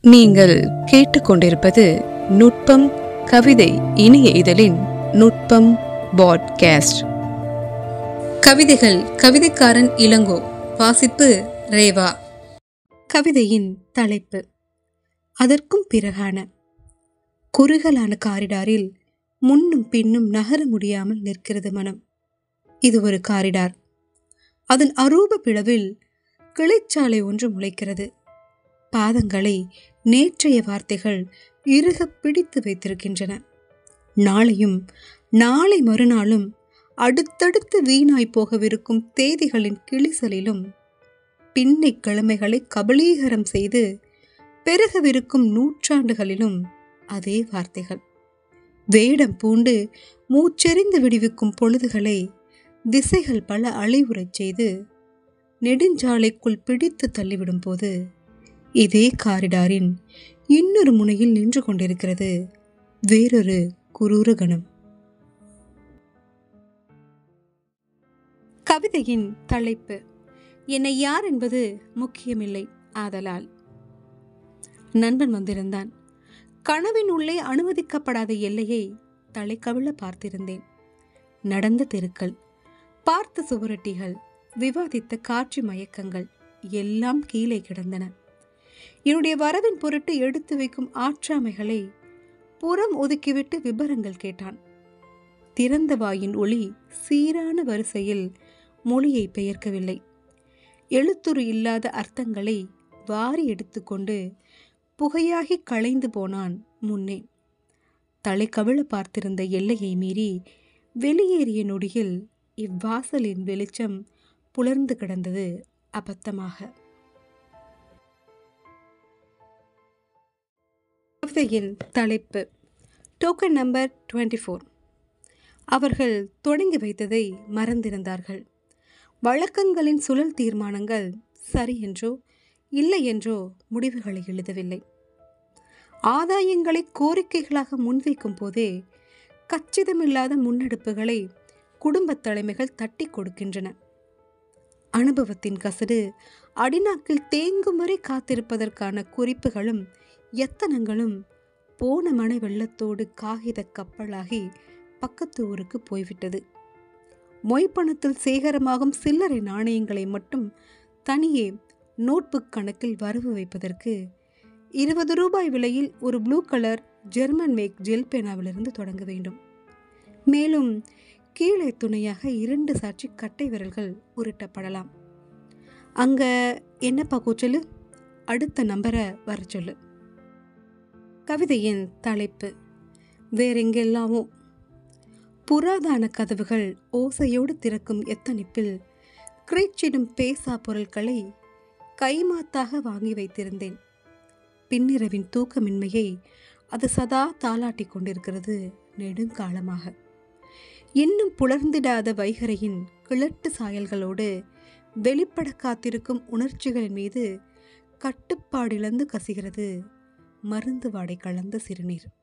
நீங்கள் கேட்டுக்கொண்டிருப்பது நுட்பம் கவிதை இனிய இதழின் நுட்பம் பாட்காஸ்ட் கவிதைகள் கவிதைக்காரன் இளங்கோ வாசிப்பு ரேவா கவிதையின் தலைப்பு அதற்கும் பிறகான குறுகலான காரிடாரில் முன்னும் பின்னும் நகர முடியாமல் நிற்கிறது மனம் இது ஒரு காரிடார் அதன் அரூப பிளவில் கிளைச்சாலை ஒன்று முளைக்கிறது பாதங்களை நேற்றைய வார்த்தைகள் இறுக பிடித்து வைத்திருக்கின்றன நாளையும் நாளை மறுநாளும் அடுத்தடுத்து வீணாய் போகவிருக்கும் தேதிகளின் கிளிசலிலும் பின்னை கிழமைகளை கபலீகரம் செய்து பெருகவிருக்கும் நூற்றாண்டுகளிலும் அதே வார்த்தைகள் வேடம் பூண்டு மூச்செறிந்து விடுவிக்கும் பொழுதுகளை திசைகள் பல அழிவுறச் செய்து நெடுஞ்சாலைக்குள் பிடித்து தள்ளிவிடும் போது இதே காரிடாரின் இன்னொரு முனையில் நின்று கொண்டிருக்கிறது வேறொரு குரூர கணம் கவிதையின் தலைப்பு என்னை யார் என்பது முக்கியமில்லை ஆதலால் நண்பன் வந்திருந்தான் கனவின் உள்ளே அனுமதிக்கப்படாத எல்லையை தலைக்கவிழ பார்த்திருந்தேன் நடந்த தெருக்கள் பார்த்த சுவரொட்டிகள் விவாதித்த காட்சி மயக்கங்கள் எல்லாம் கீழே கிடந்தன என்னுடைய வரவின் பொருட்டு எடுத்து வைக்கும் ஆற்றாமைகளை புறம் ஒதுக்கிவிட்டு விபரங்கள் கேட்டான் திறந்த வாயின் ஒளி சீரான வரிசையில் மொழியை பெயர்க்கவில்லை எழுத்துரு இல்லாத அர்த்தங்களை வாரி எடுத்துக்கொண்டு புகையாகி களைந்து போனான் முன்னே தலை கவிழ பார்த்திருந்த எல்லையை மீறி வெளியேறிய நொடியில் இவ்வாசலின் வெளிச்சம் புலர்ந்து கிடந்தது அபத்தமாக கவிதையின் தலைப்பு டோக்கன் நம்பர் டுவெண்ட்டி ஃபோர் அவர்கள் தொடங்கி வைத்ததை மறந்திருந்தார்கள் வழக்கங்களின் சுழல் தீர்மானங்கள் சரி என்றோ இல்லை என்றோ முடிவுகளை எழுதவில்லை ஆதாயங்களை கோரிக்கைகளாக முன்வைக்கும் போதே கச்சிதமில்லாத முன்னெடுப்புகளை குடும்பத் தலைமைகள் தட்டி கொடுக்கின்றன அனுபவத்தின் கசடு அடிநாக்கில் தேங்கும் வரை காத்திருப்பதற்கான குறிப்புகளும் எத்தனங்களும் போன மனை வெள்ளத்தோடு காகித கப்பலாகி பக்கத்து ஊருக்கு போய்விட்டது மொய்ப்பணத்தில் சேகரமாகும் சில்லறை நாணயங்களை மட்டும் தனியே நோட்புக் கணக்கில் வரவு வைப்பதற்கு இருபது ரூபாய் விலையில் ஒரு blue colour German make gel பேனாவிலிருந்து தொடங்க வேண்டும் மேலும் கீழே துணையாக இரண்டு சாட்சி கட்டை விரல்கள் உருட்டப்படலாம் அங்க என்னப்பா கூச்சலு அடுத்த நம்பரை வர சொல்லு கவிதையின் தலைப்பு வேறெங்கெல்லாமோ புராதான கதவுகள் ஓசையோடு திறக்கும் எத்தனிப்பில் கிரீச்சிடும் பேசா பொருட்களை கைமாத்தாக வாங்கி வைத்திருந்தேன் பின்னிரவின் தூக்கமின்மையை அது சதா தாளாட்டி கொண்டிருக்கிறது நெடுங்காலமாக இன்னும் புலர்ந்திடாத வைகரையின் கிழட்டு சாயல்களோடு வெளிப்பட காத்திருக்கும் உணர்ச்சிகளின் மீது கட்டுப்பாடிழந்து கசிகிறது மருந்து வாடை கலந்த சிறுநீர்